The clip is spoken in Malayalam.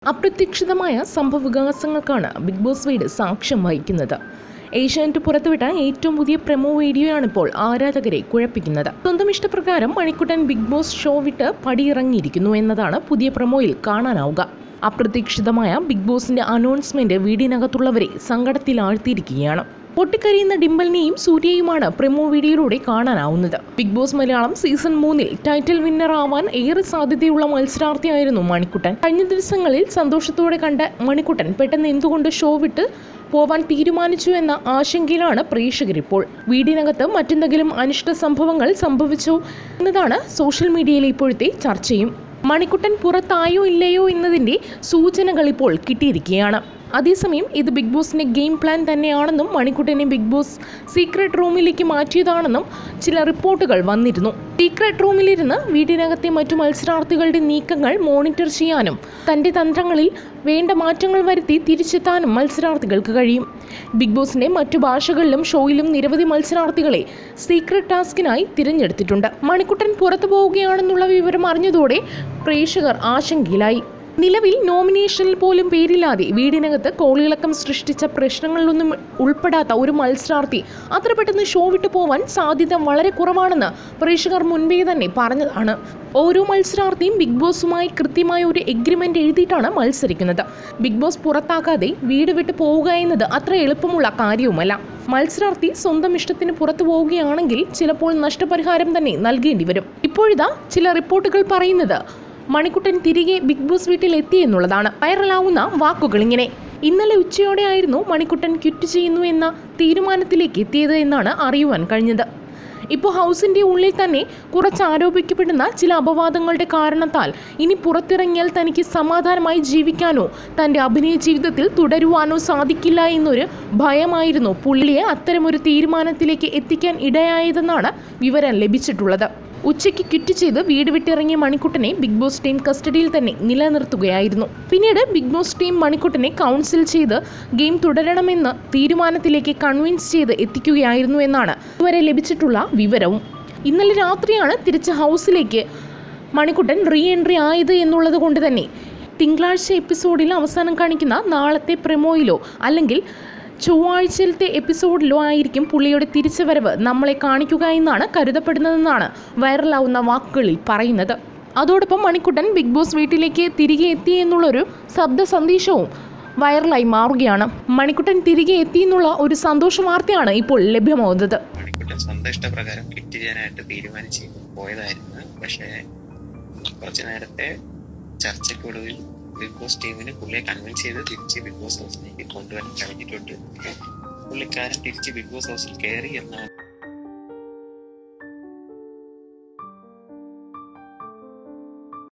അപ്രതീക്ഷിതമായ സംഭവവികാസങ്ങൾക്കാണ് ബിഗ് ബോസ് വീട് സാക്ഷ്യം വഹിക്കുന്നത് ഏഷ്യാനെറ്റ് പുറത്തുവിട്ട ഏറ്റവും പുതിയ പ്രമോ വീഡിയോയാണിപ്പോൾ ആരാധകരെ കുഴപ്പിക്കുന്നത് സ്വന്തം ഇഷ്ടപ്രകാരം മണിക്കുട്ടൻ ബിഗ് ബോസ് ഷോ വിട്ട് പടിയിറങ്ങിയിരിക്കുന്നു എന്നതാണ് പുതിയ പ്രമോയിൽ കാണാനാവുക അപ്രതീക്ഷിതമായ ബിഗ് ബോസിന്റെ അനൗൺസ്മെന്റ് വീടിനകത്തുള്ളവരെ സങ്കടത്തിലാഴ്ത്തിയിരിക്കുകയാണ് പൊട്ടിക്കരിയുന്ന ഡിംബലിനെയും സൂര്യയുമാണ് പ്രമോ വീഡിയോയിലൂടെ കാണാനാവുന്നത് ബിഗ് ബോസ് മലയാളം സീസൺ മൂന്നിൽ ടൈറ്റിൽ വിന്നർ ആവാൻ ഏറെ സാധ്യതയുള്ള മത്സരാർത്ഥിയായിരുന്നു മണിക്കുട്ടൻ കഴിഞ്ഞ ദിവസങ്ങളിൽ സന്തോഷത്തോടെ കണ്ട മണിക്കുട്ടൻ പെട്ടെന്ന് എന്തുകൊണ്ട് ഷോ വിട്ട് പോവാൻ തീരുമാനിച്ചു എന്ന ആശങ്കയിലാണ് പ്രേക്ഷകരിപ്പോൾ വീടിനകത്ത് മറ്റെന്തെങ്കിലും അനിഷ്ട സംഭവങ്ങൾ സംഭവിച്ചോ എന്നതാണ് സോഷ്യൽ മീഡിയയിലെ ഇപ്പോഴത്തെ ചർച്ചയും മണിക്കുട്ടൻ പുറത്തായോ ഇല്ലയോ എന്നതിൻ്റെ സൂചനകൾ ഇപ്പോൾ കിട്ടിയിരിക്കുകയാണ് അതേസമയം ഇത് ബിഗ് ബോസിന്റെ ഗെയിം പ്ലാൻ തന്നെയാണെന്നും മണിക്കുട്ടനെ ബിഗ് ബോസ് സീക്രട്ട് റൂമിലേക്ക് മാറ്റിയതാണെന്നും ചില റിപ്പോർട്ടുകൾ വന്നിരുന്നു സീക്രട്ട് റൂമിലിരുന്ന് വീടിനകത്തെ മറ്റു മത്സരാർത്ഥികളുടെ നീക്കങ്ങൾ മോണിറ്റർ ചെയ്യാനും തന്റെ തന്ത്രങ്ങളിൽ വേണ്ട മാറ്റങ്ങൾ വരുത്തി തിരിച്ചെത്താനും മത്സരാർത്ഥികൾക്ക് കഴിയും ബിഗ് ബോസിന്റെ മറ്റു ഭാഷകളിലും ഷോയിലും നിരവധി മത്സരാർത്ഥികളെ സീക്രട്ട് ടാസ്കിനായി തിരഞ്ഞെടുത്തിട്ടുണ്ട് മണിക്കുട്ടൻ പുറത്തു പോവുകയാണെന്നുള്ള വിവരം അറിഞ്ഞതോടെ പ്രേക്ഷകർ ആശങ്കയിലായി നിലവിൽ നോമിനേഷനിൽ പോലും പേരില്ലാതെ വീടിനകത്ത് കോളിളക്കം സൃഷ്ടിച്ച പ്രശ്നങ്ങളിലൊന്നും ഉൾപ്പെടാത്ത ഒരു മത്സരാർത്ഥി അത്ര പെട്ടെന്ന് ഷോ വിട്ടു പോവാൻ സാധ്യത വളരെ കുറവാണെന്ന് പ്രേക്ഷകർ മുൻപേ തന്നെ പറഞ്ഞതാണ് ഓരോ മത്സരാർത്ഥിയും ബിഗ് ബോസുമായി കൃത്യമായ ഒരു എഗ്രിമെന്റ് എഴുതിയിട്ടാണ് മത്സരിക്കുന്നത് ബിഗ് ബോസ് പുറത്താക്കാതെ വീട് വിട്ട് പോവുക എന്നത് അത്ര എളുപ്പമുള്ള കാര്യവുമല്ല മത്സരാർത്ഥി സ്വന്തം ഇഷ്ടത്തിന് പുറത്തു പോവുകയാണെങ്കിൽ ചിലപ്പോൾ നഷ്ടപരിഹാരം തന്നെ നൽകേണ്ടി വരും ഇപ്പോഴിതാ ചില റിപ്പോർട്ടുകൾ പറയുന്നത് മണിക്കുട്ടൻ തിരികെ ബിഗ് ബോസ് വീട്ടിൽ എത്തി എന്നുള്ളതാണ് വൈറലാവുന്ന വാക്കുകൾ ഇങ്ങനെ ഇന്നലെ ഉച്ചയോടെയായിരുന്നു മണിക്കുട്ടൻ ക്വിറ്റ് ചെയ്യുന്നു എന്ന തീരുമാനത്തിലേക്ക് എത്തിയത് എന്നാണ് അറിയുവാൻ കഴിഞ്ഞത് ഇപ്പോൾ ഹൗസിൻ്റെ ഉള്ളിൽ തന്നെ കുറച്ച് ആരോപിക്കപ്പെടുന്ന ചില അപവാദങ്ങളുടെ കാരണത്താൽ ഇനി പുറത്തിറങ്ങിയാൽ തനിക്ക് സമാധാനമായി ജീവിക്കാനോ തൻ്റെ അഭിനയ ജീവിതത്തിൽ തുടരുവാനോ സാധിക്കില്ല എന്നൊരു ഭയമായിരുന്നു പുള്ളിയെ അത്തരമൊരു തീരുമാനത്തിലേക്ക് എത്തിക്കാൻ ഇടയായതെന്നാണ് വിവരം ലഭിച്ചിട്ടുള്ളത് ഉച്ചയ്ക്ക് ക്വിറ്റ് ചെയ്ത് വീട് വിട്ടിറങ്ങിയ മണിക്കുട്ടനെ ബിഗ് ബോസ് ടീം കസ്റ്റഡിയിൽ തന്നെ നിലനിർത്തുകയായിരുന്നു പിന്നീട് ബിഗ് ബോസ് ടീം മണിക്കുട്ടനെ കൗൺസിൽ ചെയ്ത് ഗെയിം തുടരണമെന്ന് തീരുമാനത്തിലേക്ക് കൺവിൻസ് ചെയ്ത് എത്തിക്കുകയായിരുന്നു എന്നാണ് ഇതുവരെ ലഭിച്ചിട്ടുള്ള വിവരവും ഇന്നലെ രാത്രിയാണ് തിരിച്ച് ഹൗസിലേക്ക് മണിക്കുട്ടൻ റീ എൻട്രി ആയത് എന്നുള്ളത് കൊണ്ട് തന്നെ തിങ്കളാഴ്ച എപ്പിസോഡിൽ അവസാനം കാണിക്കുന്ന നാളത്തെ പ്രമോയിലോ അല്ലെങ്കിൽ ചൊവ്വാഴ്ചയിലത്തെ എപ്പിസോഡിലോ ആയിരിക്കും പുള്ളിയുടെ തിരിച്ചുവരവ് നമ്മളെ കാണിക്കുക എന്നാണ് കരുതപ്പെടുന്നതെന്നാണ് വൈറലാവുന്ന വാക്കുകളിൽ പറയുന്നത് അതോടൊപ്പം മണിക്കുട്ടൻ ബിഗ് ബോസ് വീട്ടിലേക്ക് തിരികെ എത്തി എന്നുള്ളൊരു ശബ്ദ സന്ദേശവും വൈറലായി മാറുകയാണ് മണിക്കുട്ടൻ തിരികെ എത്തി എന്നുള്ള ഒരു സന്തോഷ വാർത്തയാണ് ഇപ്പോൾ ലഭ്യമാവുന്നത് മണിക്കുട്ടൻ സ്വന്തം ഇഷ്ടപ്രകാരം ക്വിറ്റ് ചെയ്യാനായിട്ട് തീരുമാനിച്ച് പോയതായിരുന്നു പക്ഷേ കുറച്ച് നേരത്തെ ചർച്ചയ്ക്കൊടുവിൽ ബിഗ് ബോസ് ടീമിന് പുള്ളിയെ കൺവിൻസ് ചെയ്ത് തിരിച്ച് ബിഗ് ബോസ് ഹൗസിലേക്ക് കൊണ്ടുവരാൻ കഴിഞ്ഞിട്ടുണ്ട് പുള്ളിക്കാരൻ തിരിച്ച് ബിഗ് ബോസ് ഹൗസിൽ കയറി എന്നാണ്